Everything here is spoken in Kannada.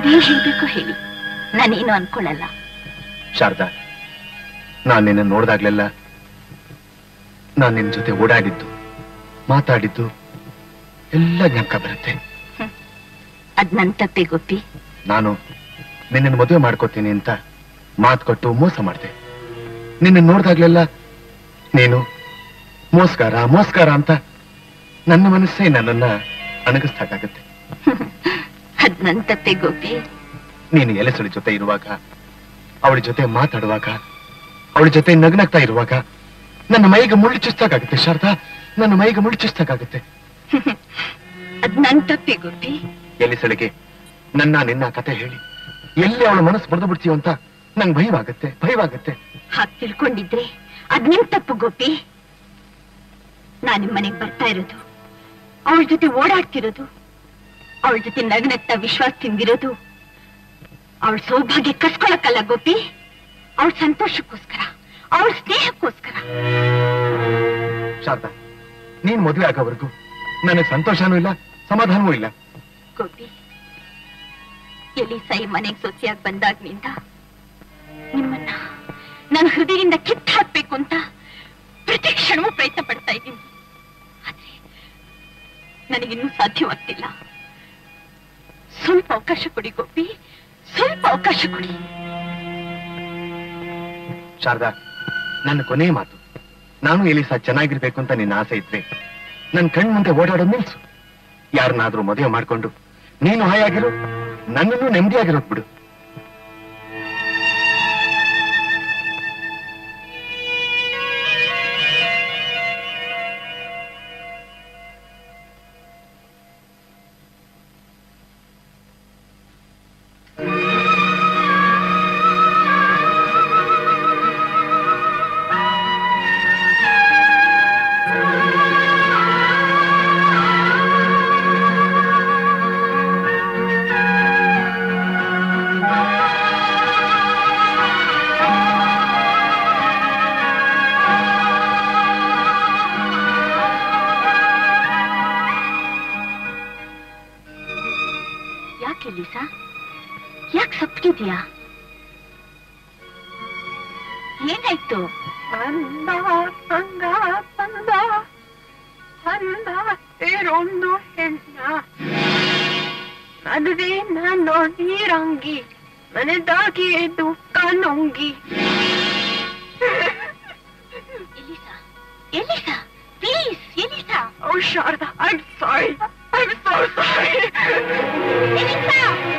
ಏನ್ ಹೇಳ್ಬೇಕು ಹೇಳಿ ನಾನೇನು ಅನ್ಕೊಳ್ಳಲ್ಲ ಶಾರದಾ ನಾನ್ ನಿನ್ನ ನೋಡ್ದಾಗ್ಲೆಲ್ಲ ನಾನ್ ನಿನ್ ಜೊತೆ ಓಡಾಡಿದ್ದು ಮಾತಾಡಿದ್ದು ಎಲ್ಲ ಜ್ಞಾಪಕ ಬರುತ್ತೆ ಅದ್ ನನ್ ತಪ್ಪೆ ಗೋಪಿ ನಾನು ನಿನ್ನ ಮದುವೆ ಮಾಡ್ಕೋತೀನಿ ಅಂತ ಮಾತು ಕೊಟ್ಟು ಮೋಸ ಮಾಡಿದೆ ನಿನ್ನ ನೋಡ್ದಾಗ್ಲೆಲ್ಲ ನೀನು ಮೋಸ್ಕಾರ ಮೋಸ್ಕಾರ ಅಂತ ನನ್ನ ಮನಸ್ಸೇ ನನ್ನನ್ನ ಅಣಗಿಸ್ದಾಗತ್ತೆ ಅದ್ ನನ್ ತಪ್ಪೆ ಗೋಪಿ ನೀನು ಎಲೆಸಳಿ ಜೊತೆ ಇರುವಾಗ ಅವಳ ಜೊತೆ ಮಾತಾಡುವಾಗ ಅವಳ ಜೊತೆ ನಗ್ನಗ್ತಾ ಇರುವಾಗ ನನ್ನ ಮೈಗೆ ಮುಳ್ಳು ಚುಚ್ಚಾಗುತ್ತೆ ಶಾರದಾ ನನ್ನ ಮೈಗೆ ಮುಳ್ಳು ಚುಚ್ಚಾಗುತ್ತೆ ಅದ್ ನನ್ ತಪ್ಪೆ ಗೋಪಿ ಎಲಿಸಳಿಗೆ ನನ್ನ ನಿನ್ನ ಕತೆ ಹೇಳಿ ಎಲ್ಲಿ ಅವಳ ಮನಸ್ಸು ಬರೆದು ಬಿಡ್ತೀವ ಅಂತ ನಂಗೆ ಭಯವಾಗುತ್ತೆ ಭಯವಾಗುತ್ತೆ ಹಾಗ್ ತಿಳ್ಕೊಂಡಿದ್ರೆ ಅದ್ ನಿಮ್ ತಪ್ಪು ಗೋಪಿ ನಾನ್ ನಿಮ್ ಮನೆಗ್ ಬರ್ತಾ ಇರೋದು ಅವಳ ಜೊತೆ ಓಡಾಡ್ತಿರೋದು ಅವಳ ಜೊತೆ ನಗ್ನಗ್ತಾ ವಿಶ್ವಾಸ ತಿಂದಿರೋದು ಅವಳ ಸೌಭಾಗ್ಯ ಕಸ್ಕೊಳಕ್ಕಲ್ಲ ಗೋಪಿ ಅವಳ ಸಂತೋಷಕ್ಕೋಸ್ಕರ ಅವಳ ಸ್ನೇಹಕ್ಕೋಸ್ಕರ ಶಾರದಾ ನೀನ್ ಮದುವೆ ಆಗೋವರೆಗೂ ನನಗೆ ಸಂತೋಷನೂ ಇಲ್ಲ ಸಮಾಧಾನವೂ ಇಲ್ಲ ಗೋಪಿ ಎಲ್ಲಿ ಸೈ ಮನೆಗ್ ಸೊಸೆಯಾಗಿ ಬಂದಾಗ್ನಿಂದ ನಿಮ್ಮನ್ನ ನನ್ನ ಹೃದಯದಿಂದ ಕಿತ್ತು ಹಾಕ್ಬೇಕು ಅಂತ ಪ್ರತಿ ಕ್ಷಣವೂ ಪ್ರಯತ್ನ ಪಡ್ತಾ ಇದ್ದೀನಿ ಆದ್ರೆ ನನಗಿನ್ನೂ ಸಾಧ್ಯವಾಗ್ತಿಲ್ಲ ಸ್ವಲ್ಪ ಅವಕಾಶ ಕೊಡಿ ಗೋಪಿ ಸ್ವಲ್ಪ ಅವಕಾಶ ಕೊಡಿ ಶಾರದಾ ನನ್ನ ಕೊನೆ ಮಾತು ನಾನು ಎಲಿಸಾ ಚೆನ್ನಾಗಿರ್ಬೇಕು ಅಂತ ನಿನ್ನ ಆಸೆ ಇದ್ರೆ ನನ್ ಕಣ್ ಮುಂದೆ ಓಡಾಡೋದ್ ನಿಲ್ಸು ಯಾರನ್ನಾದ್ರೂ ಮದುವೆ ಮಾಡ್ಕೊಂಡು ನೀನು ಹಾಯಾಗಿರು ನನ್ನನ್ನು ನೆಮ್ಮದಿಯಾಗಿರೋದ್ ಬಿಡು ಯಾಕೆ ಲೀಸಾ ಯಾಕೆ ಸಪ್ಪಿದ್ಯಾ ಏನಾಯ್ತು ಅಂದ ಅಂದ ಅಂದ ಅಂದ ಬೇರೊಂದು ಹೆಣ್ಣ ಮದುವೆ ನಾನು ನೀರಂಗಿ ಮನೆದಾಗಿ ದುಃಖ ನುಂಗಿ Elisa Elisa please Elisa Oh, Sharda, I'm sorry. I'm so sorry. ELISA